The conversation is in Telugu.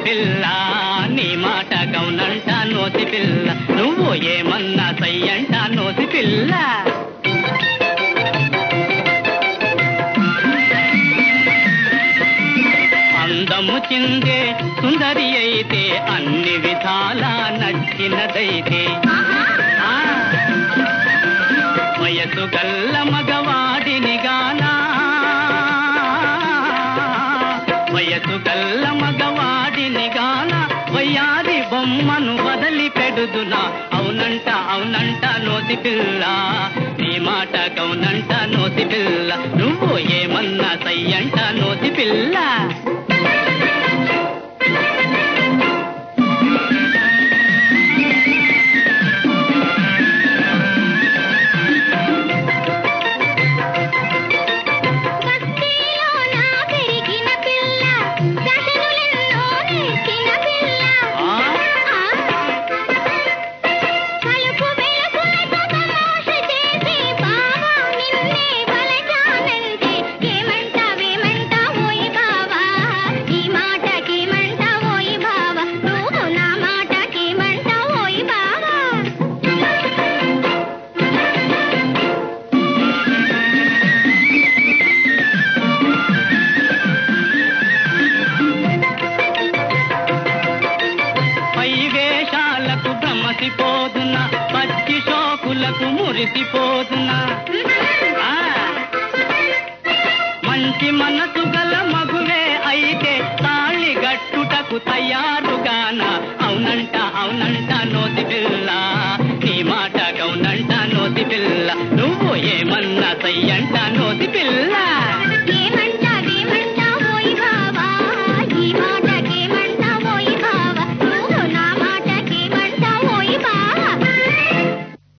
పిల్ల నీ మాట గౌనంట నోసి పిల్ల నువ్వు ఏమన్నా సయ్యంట నోసి పిల్ల అందము చిందే సుందరి అయితే అన్ని విధాలా నచ్చినదైతే ఆ, వయసు గల్ల మగవాడిని గానా వయసు గల్ల మగవాడిని గాన వయ్యాది బొమ్మను వదలి పెడుదునా అవునంట అవునంట నోసి పిల్ల నీ మాట గౌనంట నోసి పిల్ల నువ్వు ఏమన్నా సయ్యంట నోసి పిల్ల భక్తిలోన పెరిగిన పిల్ల దశనులెన్నో నేర్చిన పిల్ల ఆ, కలుపు వెలుగులతో తమాష చేసి బావా నిన్నే బలజానంటే ఏమంటావేమంటావోయ్ బావా ఈ మాటకేమంటావోయ్ బావా నువ్వు నా మాటకేమంటావోయ్ బావా పై వేషాలకు భ్రమసిపోదునా పచ్చి షోకులకు మురిసిపోదునా ఆ, మంచి మనసు గల మగువే అయితే తాళి గట్టుటకు తయారుగాన అవునంట అవునంట నోతి పిల్ల నీ మాట గౌనంట నోతి పిల్ల నువ్వు ఏమన్నా సయ్యంట నోతి పిల్ల